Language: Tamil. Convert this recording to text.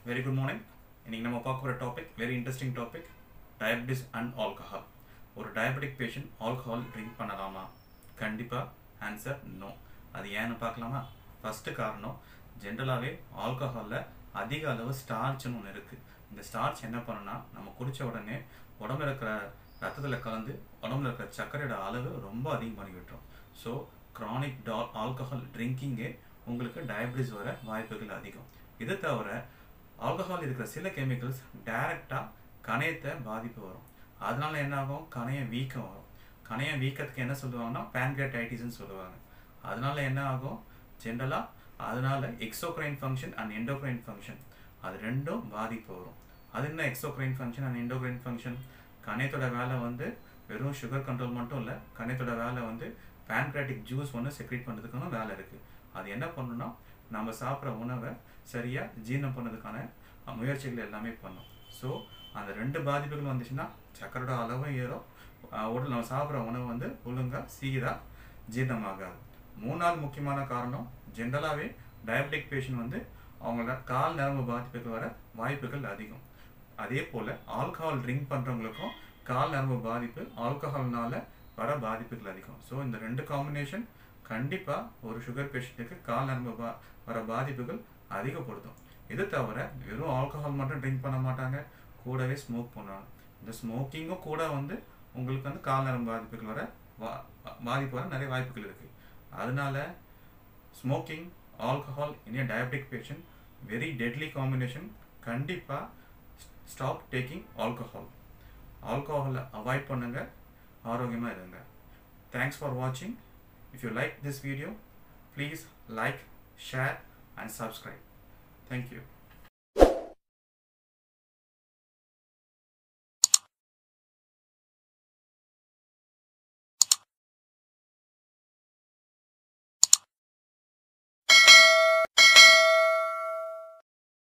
வெரி குட் மார்னிங் இன்னைக்கு நம்ம பார்க்க போகிற topic very interesting topic diabetes and alcohol ஒரு டயபெட்டிக் பேஷண்ட் ஆல்கஹால் ட்ரிங்க் பண்ணலாமா கண்டிப்பாக ஆன்சர் நோ அது ஏன்னு பார்க்கலாமா ஃபஸ்ட்டு காரணம் ஜென்ரலாகவே ஆல்கஹாலில் அதிக அளவு ஸ்டார்ச்னு ஒன்று இருக்குது இந்த ஸ்டார்ச் என்ன பண்ணுன்னா நம்ம குடித்த உடனே உடம்புல இருக்கிற ரத்தத்தில் கலந்து உடம்புல இருக்கிற சர்க்கரையோட அளவு ரொம்ப அதிகம் பண்ணி விட்டுரும் ஸோ க்ரானிக் டா ஆல்கஹால் ட்ரிங்கிங்கே உங்களுக்கு டயபிட்டிஸ் வர வாய்ப்புகள் அதிகம் இது தவிர ஆல்கஹால் இருக்கிற சில கெமிக்கல்ஸ் டைரெக்டாக கணையத்தை பாதிப்பு வரும் அதனால என்ன ஆகும் கணையம் வீக்கம் வரும் கணையம் வீக்கத்துக்கு என்ன சொல்லுவாங்கன்னா பேன்கிரடைட்டிஸ்னு சொல்லுவாங்க அதனால என்ன ஆகும் ஜென்ரலாக அதனால exocrine function and endocrine function அது ரெண்டும் பாதிப்பு வரும் அது என்ன exocrine function and endocrine function கணையத்தோட வேலை வந்து வெறும் சுகர் கண்ட்ரோல் மட்டும் இல்லை கணையத்தோட வேலை வந்து பேன்கிராட்டிக் ஜூஸ் ஒன்று செக்ரேட் பண்ணுறதுக்கான வேலை இருக்குது அது என்ன பண்ணுன்னா நம்ம சாப்பிட்ற உணவை சரியாக ஜீரணம் பண்ணதுக்கான முயற்சிகள் எல்லாமே பண்ணும் ஸோ அந்த ரெண்டு பாதிப்புகள் வந்துச்சுன்னா சக்கரோட அளவும் ஏறும் உடல் நம்ம சாப்பிட்ற உணவு வந்து ஒழுங்காக சீராக ஜீரணமாகாது மூணாவது முக்கியமான காரணம் ஜென்ரலாகவே டயபெட்டிக் பேஷண்ட் வந்து அவங்களோட கால் நரம்பு பாதிப்புகள் வர வாய்ப்புகள் அதிகம் அதே போல் ஆல்கஹால் ட்ரிங்க் பண்ணுறவங்களுக்கும் கால் நரம்பு பாதிப்பு ஆல்கஹால்னால வர பாதிப்புகள் அதிகம் ஸோ இந்த ரெண்டு காம்பினேஷன் கண்டிப்பாக ஒரு சுகர் பேஷண்ட்டுக்கு கால் நரம்பு பா வர பாதிப்புகள் அதிகப்படுத்தும் இது தவிர வெறும் ஆல்கஹால் மட்டும் ட்ரிங்க் பண்ண மாட்டாங்க கூடவே ஸ்மோக் பண்ணுவாங்க இந்த ஸ்மோக்கிங்கும் கூட வந்து உங்களுக்கு வந்து கால் நரம்பு பாதிப்புகள் வர வா பாதிப்பு வர நிறைய வாய்ப்புகள் இருக்குது அதனால smoking alcohol in diabetic patient very deadly combination கண்டிப்பாக ஸ்டாப் டேக்கிங் ஆல்கஹால் ஆல்கஹாலை அவாய்ட் பண்ணுங்க ஆரோக்கியமாக இருங்க தேங்க்ஸ் ஃபார் வாட்சிங் if you like this video please like share and subscribe thank you